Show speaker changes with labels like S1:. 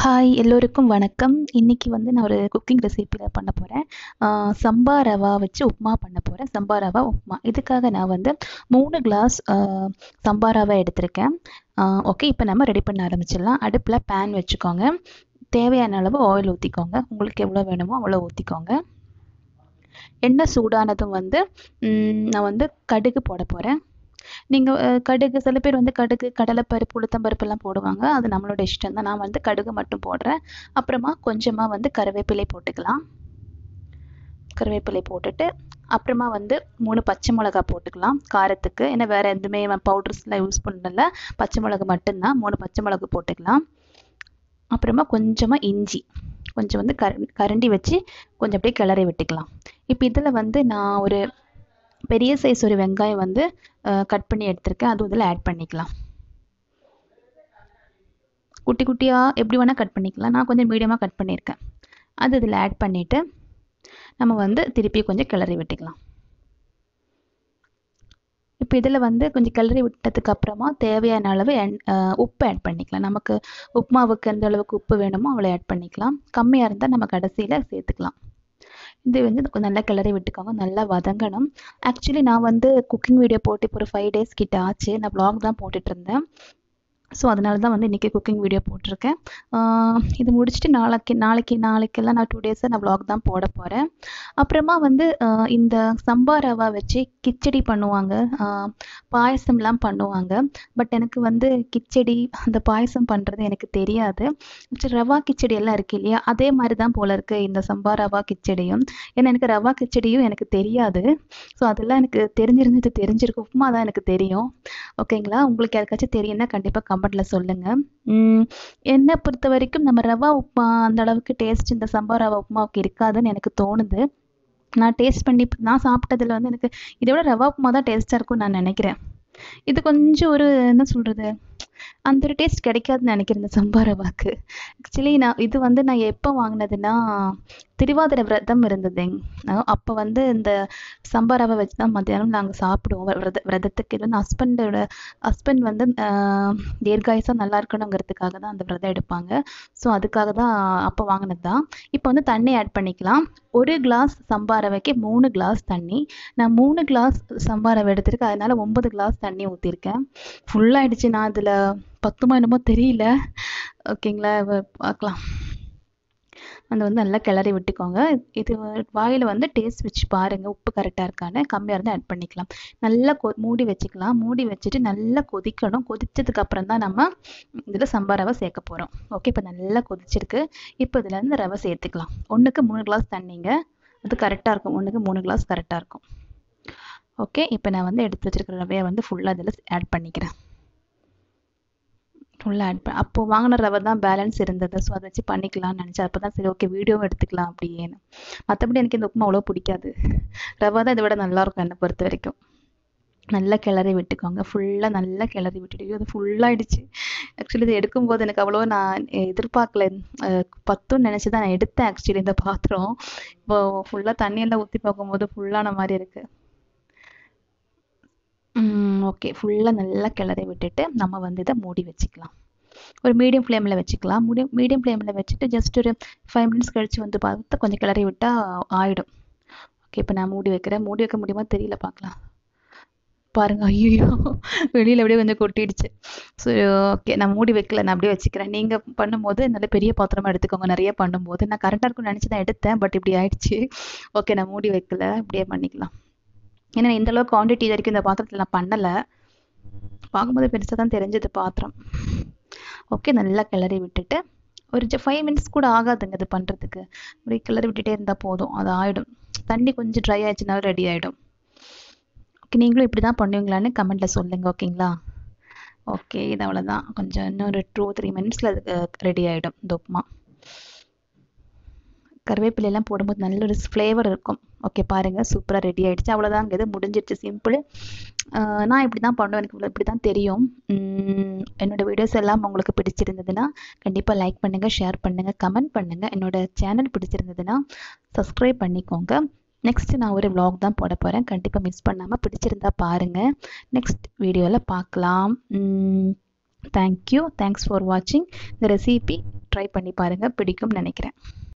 S1: hi எல்லோருக்கும் வணக்கம் இன்னைக்கு வந்து நான் ஒரு குக்கிங் ரெசிபியில் பண்ண போகிறேன் சம்பா ரவா வச்சு உப்புமா பண்ண போகிறேன் சம்பா ரவா உப்புமா இதுக்காக நான் வந்து மூணு கிளாஸ் சம்பா ரவா எடுத்திருக்கேன் ஓகே இப்போ நம்ம ரெடி பண்ண ஆரம்பிச்சிடலாம் அடுப்பில் பேன் வச்சுக்கோங்க தேவையான அளவு ஆயில் ஊற்றிக்கோங்க உங்களுக்கு எவ்வளோ வேணுமோ அவ்வளோ ஊற்றிக்கோங்க எண்ணெய் சூடானதும் வந்து நான் வந்து கடுகு போட போகிறேன் நீங்கள் கடுகு சில பேர் வந்து கடுகு கடலைப்பருப்பு உளுத்தம்பருப்புலாம் போடுவாங்க அது நம்மளோட இஷ்டம் தான் நான் வந்து கடுகு மட்டும் போடுறேன் அப்புறமா கொஞ்சமாக வந்து கருவேப்பிலை போட்டுக்கலாம் கருவேப்பிலை போட்டுட்டு அப்புறமா வந்து மூணு பச்சை மிளகா போட்டுக்கலாம் காரத்துக்கு ஏன்னா வேறு எதுவுமே பவுடர்ஸ்லாம் யூஸ் பண்ணல பச்சை மிளகு மட்டும்தான் மூணு பச்சை மிளகு போட்டுக்கலாம் அப்புறமா கொஞ்சமாக இஞ்சி கொஞ்சம் வந்து கர கரண்டி வச்சு கொஞ்சம் அப்படியே கிளறி விட்டுக்கலாம் இப்போ இதில் வந்து நான் ஒரு பெரிய சைஸ் ஒரு வெங்காயம் வந்து கட் பண்ணி எடுத்திருக்கேன் அதுவும் இதில் ஆட் பண்ணிக்கலாம் குட்டி குட்டியாக எப்படி வேணால் கட் பண்ணிக்கலாம் நான் கொஞ்சம் மீடியமாக கட் பண்ணியிருக்கேன் அது இதில் ஆட் பண்ணிவிட்டு நம்ம வந்து திருப்பி கொஞ்சம் கிளறி விட்டுக்கலாம் இப்போ இதில் வந்து கொஞ்சம் கிளறி விட்டதுக்கு அப்புறமா தேவையான அளவு எண் உப்பு ஆட் பண்ணிக்கலாம் நமக்கு உப்புமாவுக்கு எந்த அளவுக்கு உப்பு வேணுமோ அவ்வளோ ஆட் பண்ணிக்கலாம் கம்மியாக இருந்தால் நம்ம கடைசியில் சேர்த்துக்கலாம் இது வந்து நல்லா கிளறி விட்டுக்கோங்க நல்லா வதங்கணும் ஆக்சுவலி நான் வந்து குக்கிங் வீடியோ போட்டு இப்போ ஒரு ஃபைவ் டேஸ் கிட்ட ஆச்சு நான் ப்ளாக் தான் போட்டுட்டு இருந்தேன் ஸோ அதனால தான் வந்து இன்றைக்கி குக்கிங் வீடியோ போட்டிருக்கேன் இது முடிச்சுட்டு நாளைக்கு நாளைக்கு நாளைக்கெல்லாம் நான் டூ டேஸாக நான் வ்ளாக் தான் போட போகிறேன் அப்புறமா வந்து இந்த சம்பா ரவா வச்சு கிச்சடி பண்ணுவாங்க பாயசம்லாம் பண்ணுவாங்க பட் எனக்கு வந்து கிச்சடி அந்த பாயசம் பண்ணுறது எனக்கு தெரியாது ரவா கிச்சடி எல்லாம் இருக்கு இல்லையா அதே மாதிரி தான் போல இருக்குது இந்த சம்பா ரவா கிச்சடியும் ஏன்னா எனக்கு ரவா கிச்சடியும் எனக்கு தெரியாது ஸோ அதெல்லாம் எனக்கு தெரிஞ்சிருந்தது தெரிஞ்சிருக்கு உப்புமா தான் எனக்கு தெரியும் ஓகேங்களா உங்களுக்கு யாருக்காச்சும் தெரியும்னா கண்டிப்பாக கமெண்ட்டில் சொல்லுங்கள் என்னை பொறுத்த வரைக்கும் நம்ம ரவா உப்புமா அந்த அளவுக்கு டேஸ்ட் இந்த சம்பா ரவா உப்புமாவுக்கு இருக்காதுன்னு எனக்கு தோணுது நான் டேஸ்ட் பண்ணி நான் சாப்பிட்டதில் வந்து எனக்கு இதை விட ரவா உப்புமா தான் டேஸ்ட்டாக இருக்கும்னு நான் நினைக்கிறேன் இது கொஞ்சம் ஒரு என்ன சொல்கிறது அந்த ஒரு டேஸ்ட் கிடைக்காதுன்னு நினைக்கிறேன் இந்த சம்பா ரவாக்கு ஆக்சுவலி நான் இது வந்து நான் எப்போ வாங்கினதுன்னா திருவாதிரை விரதம் இருந்தது அப்போ வந்து இந்த சம்பா ரவை வச்சு தான் மத்தியானம் நாங்கள் சாப்பிடுவோம் விரத விரதத்துக்கு இது வந்து ஹஸ்பண்டோட ஹஸ்பண்ட் வந்து தீர்காயசாக நல்லா இருக்கணுங்கிறதுக்காக தான் அந்த விரதம் எடுப்பாங்க ஸோ அதுக்காக தான் அப்போ வாங்கினது தான் இப்போ வந்து தண்ணி ஆட் பண்ணிக்கலாம் ஒரு கிளாஸ் சம்பா ரவைக்கு மூணு கிளாஸ் தண்ணி நான் மூணு கிளாஸ் சம்பா ரவை எடுத்திருக்கேன் அதனால ஒன்பது கிளாஸ் தண்ணி ஊற்றிருக்கேன் ஃபுல்லாகிடுச்சு நான் அதில் பத்துமா என்னமோ தெரியல ஓகேங்களா பார்க்கலாம் அந்த வந்து நல்லா கிளறி விட்டுக்கோங்க இது வாயில் வந்து டேஸ்ட் வச்சு பாருங்கள் உப்பு கரெக்டாக இருக்கான்னு கம்மியாக இருந்தால் ஆட் பண்ணிக்கலாம் நல்லா கொ மூடி வச்சுக்கலாம் மூடி வச்சுட்டு நல்லா கொதிக்கணும் கொதிச்சதுக்கு அப்புறம் தான் நம்ம இதில் சம்பா ரவை சேர்க்க போகிறோம் ஓகே இப்போ நல்லா கொதிச்சிருக்கு இப்போ இதில் இருந்து ரவை சேர்த்துக்கலாம் ஒன்றுக்கு மூணு கிளாஸ் தண்ணிங்க அது கரெக்டாக இருக்கும் ஒன்றுக்கு மூணு கிளாஸ் கரெக்டாக இருக்கும் ஓகே இப்போ நான் வந்து எடுத்து வச்சுருக்கிற ரவையை வந்து ஃபுல்லாக இதில் ஆட் பண்ணிக்கிறேன் ஃபுல்லாக ஆட் பண்ண அப்போது வாங்கின ரவை தான் பேலன்ஸ் இருந்தது ஸோ அதை வச்சு பண்ணிக்கலாம்னு நினச்சேன் அப்போ தான் சரி ஓகே வீடியோவும் எடுத்துக்கலாம் அப்படின்னு மற்றபடி எனக்கு இந்த உப்புமா அவ்வளோ பிடிக்காது ரவை தான் இதை விட நல்லாயிருக்கும் என்னை பொறுத்த வரைக்கும் நல்லா கிளறி விட்டுக்கோங்க ஃபுல்லாக நல்லா கிளறி விட்டுட்டு அது ஃபுல்லாகிடுச்சு ஆக்சுவலி இது எடுக்கும்போது எனக்கு அவ்வளோ நான் எதிர்பார்க்கல பத்துன்னு நினச்சி தான் நான் எடுத்தேன் ஆக்சுவலி இந்த பாத்திரம் இப்போ ஃபுல்லாக தண்ணியெல்லாம் ஊற்றி பார்க்கும்போது ஃபுல்லான மாதிரி இருக்குது ஓகே ஃபுல்லாக நல்லா கிளறி விட்டுட்டு நம்ம வந்து இதை மூடி வச்சுக்கலாம் ஒரு மீடியம் ஃப்ளேமில் வச்சுக்கலாம் மீடியம் மீடியம் ஃப்ளேமில் வச்சுட்டு ஜஸ்ட் ஒரு ஃபைவ் மினிட்ஸ் கழித்து வந்து பார்த்து கொஞ்சம் கிளறி விட்டால் ஆகிடும் ஓகே இப்போ நான் மூடி வைக்கிறேன் மூடி வைக்க முடியுமா தெரியல பார்க்கலாம் பாருங்க ஐயோ வெளியில் அப்படியே கொஞ்சம் கொட்டிடுச்சு ஸோ ஓகே நான் மூடி வைக்கல நான் அப்படியே வச்சுக்கிறேன் நீங்கள் பண்ணும்போது நல்ல பெரிய பாத்திரமா எடுத்துக்கோங்க நிறைய பண்ணும்போது நான் கரெக்டாக இருக்கும்னு நினச்சி தான் எடுத்தேன் பட் இப்படி ஆயிடுச்சு ஓகே நான் மூடி வைக்கல இப்படியே பண்ணிக்கலாம் ஏன்னா இந்த அளவுக்கு குவான்டிட்டி இது வரைக்கும் இந்த பாத்திரத்தில் நான் பண்ணலை பார்க்கும்போது பெருசாக தான் தெரிஞ்சது பாத்திரம் ஓகே நல்லா கிளறி விட்டுட்டு ஒரு ஃபைவ் மினிட்ஸ் கூட ஆகாதுங்க இது பண்ணுறதுக்கு அப்படி கிளறி விட்டுட்டே இருந்தால் போதும் அது ஆகிடும் தண்ணி கொஞ்சம் ட்ரை ஆயிடுச்சுனாலும் ரெடி ஆகிடும் ஓகே நீங்களும் இப்படி தான் பண்ணுவீங்களான்னு கமெண்ட்டில் சொல்லுங்கள் ஓகேங்களா ஓகே இது அவ்வளோதான் கொஞ்சம் இன்னொரு டூ த்ரீ மினிட்ஸில் அது ரெடி ஆகிடும் இந்த உப்புமா கருவேப்பிலையெல்லாம் போடும்போது நல்ல ஒரு ஃப்ளேவர் இருக்கும் ஓகே பாருங்கள் சூப்பராக ரெடி ஆகிடுச்சு அவ்வளோதாங்க இது முடிஞ்சிடுச்சு சிம்பிள் நான் இப்படி தான் பண்ணுவேன் எனக்கு இப்படி தான் தெரியும் என்னோடய வீடியோஸ் எல்லாம் உங்களுக்கு பிடிச்சிருந்ததுன்னா கண்டிப்பாக லைக் பண்ணுங்கள் ஷேர் பண்ணுங்கள் கமெண்ட் பண்ணுங்கள் என்னோடய சேனல் பிடிச்சிருந்ததுன்னா சப்ஸ்கிரைப் பண்ணிக்கோங்க நெக்ஸ்ட் நான் ஒரு விலாக் தான் போட போகிறேன் கண்டிப்பாக மிஸ் பண்ணாமல் பிடிச்சிருந்தா பாருங்கள் நெக்ஸ்ட் வீடியோவில் பார்க்கலாம் தேங்க்யூ தேங்க்ஸ் ஃபார் வாட்சிங் இந்த ரெசிபி ட்ரை பண்ணி பாருங்கள் பிடிக்கும்னு நினைக்கிறேன்